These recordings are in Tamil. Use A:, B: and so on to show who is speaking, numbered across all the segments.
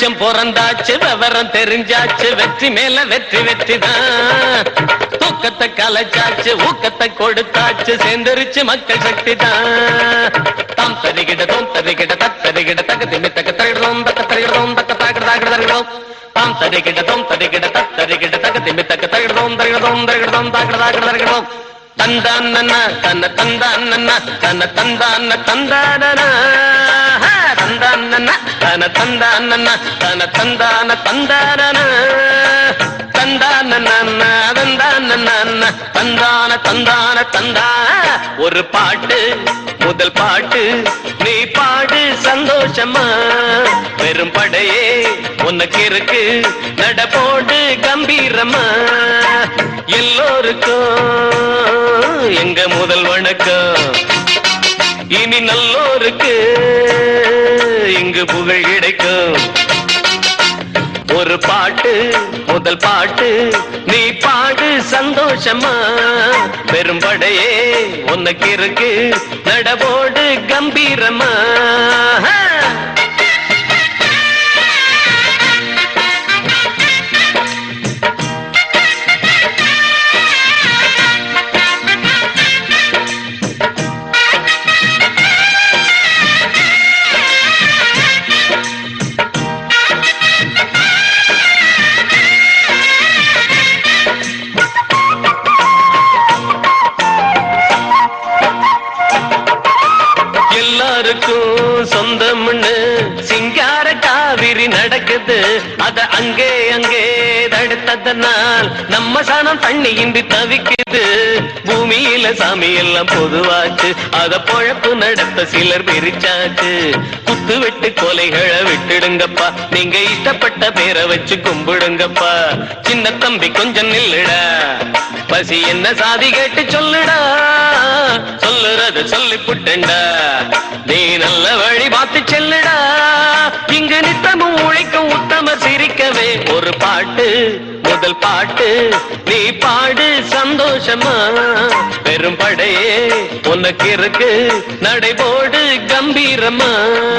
A: வெளிச்சம் பிறந்தாச்சு விவரம் தெரிஞ்சாச்சு வெற்றி மேல வெற்றி வெற்றி தான் தூக்கத்தை கலைச்சாச்சு ஊக்கத்தை கொடுத்தாச்சு சேர்ந்துருச்சு மக்கள் சக்தி தான் தாம் தரிகிட தோம் தரிகிட தத்தரிகிட தக திமி தக தரிகிடோம் தக்க தரிகிடோம் தக்க தாகிட தாகிட தரிகிடோம் தாம் தரிகிட தோம் தரிகிட தத்தரிகிட தக திமி தக்க தரிகிடோம் தரிகிடோம் தரிகிடோம் தாகிட தாகிட தரிகிடோம் தந்தான் நன்னா தன்ன தந்தான் நன்னா தன்ன தந்தான் தந்தான தந்தான் நன்னா தன தந்தான் நன்னா தன தந்தான தந்தான தந்தான நன்னா தந்தான நன்னா தந்தான தந்தான தந்தா ஒரு பாட்டு முதல் பாட்டு நீ பாடு சந்தோஷமா பெரும் படையே உனக்கு இருக்கு நட போடு கம்பீரமா எல்லோருக்கும் எங்க முதல் வணக்கம் இனி நல்லோருக்கு இங்கு புகழ் கிடைக்கும் ஒரு பாட்டு முதல் பாட்டு நீ பாடு சந்தோஷமா பெரும்படையே உனக்கு இருக்கு நடபோடு கம்பீரமா எல்லாருக்கும் சொந்தம்னு சிங்கார காவிரி நடக்குது அத அங்கே அங்கே தடுத்ததனால் நம்ம சனம் தண்ணி இன்றி தவிக்குது பூமியில சாமி எல்லாம் பொதுவாச்சு அத பொழப்பு நடத்த சிலர் பிரிச்சாச்சு குத்து வெட்டு கொலைகளை விட்டுடுங்கப்பா நீங்க இஷ்டப்பட்ட பேரை வச்சு கும்பிடுங்கப்பா சின்ன தம்பி கொஞ்சம் நில்லுடா பசி என்ன சாதி கேட்டு சொல்லுடா சொல்லுறது சொல்லி புட்டண்டா நீ நல்ல வழி பார்த்து செல்லுடா இங்கு நித்தமும் உழைக்கும் உத்தம சிரிக்கவே ஒரு பாட்டு முதல் பாட்டு நீ பாடு சந்தோஷமா பெரும் படையே உனக்கு இருக்கு நடைபோடு கம்பீரமா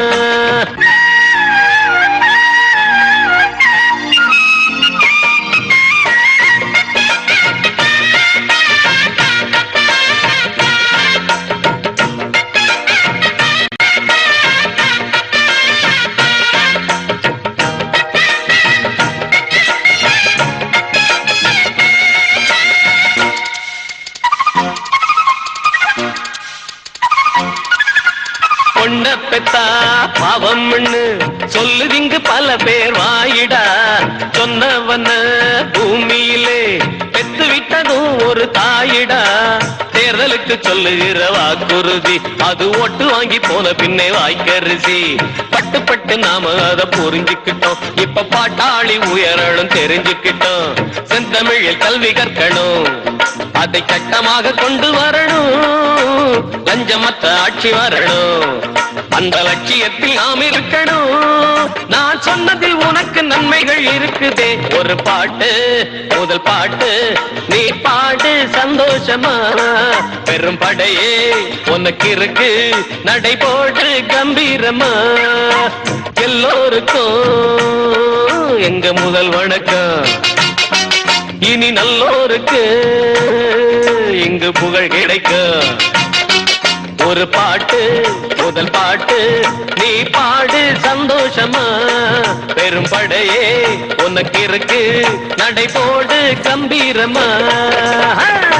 A: பொண்ண பெத்தா பாவம்னு சொல்லுதிங்கு பல பேர் வாயிடா சொன்னவன பூமியிலே பெத்து விட்டதும் ஒரு தாயிடா தேர்தலுக்கு சொல்லுகிற வாக்குறுதி அது ஓட்டு வாங்கி போன பின்னே வாய்க்கரிசி பட்டு பட்டு நாம அதை புரிஞ்சுக்கிட்டோம் இப்ப பாட்டாளி உயரணும் தெரிஞ்சுக்கிட்டோம் செந்தமிழில் கல்வி கற்கணும் அதை சட்டமாக கொண்டு வரணும் லஞ்சமற்ற ஆட்சி வரணும் அந்த லட்சியத்தில் நாம் இருக்கணும் நான் சொன்னதில் உனக்கு நன்மைகள் இருக்குதே ஒரு பாட்டு முதல் பாட்டு நீ பாடு சந்தோஷமா பெரும் படையே உனக்கு இருக்கு நடை போடு கம்பீரமா எல்லோருக்கும் எங்க முதல் வணக்கம் இனி நல்லோருக்கு இங்கு புகழ் கிடைக்கும் ஒரு பாட்டு முதல் பாட்டு நீ பாடு சந்தோஷமா பெரும் படையே உனக்கு இருக்கு நடை போடு கம்பீரமா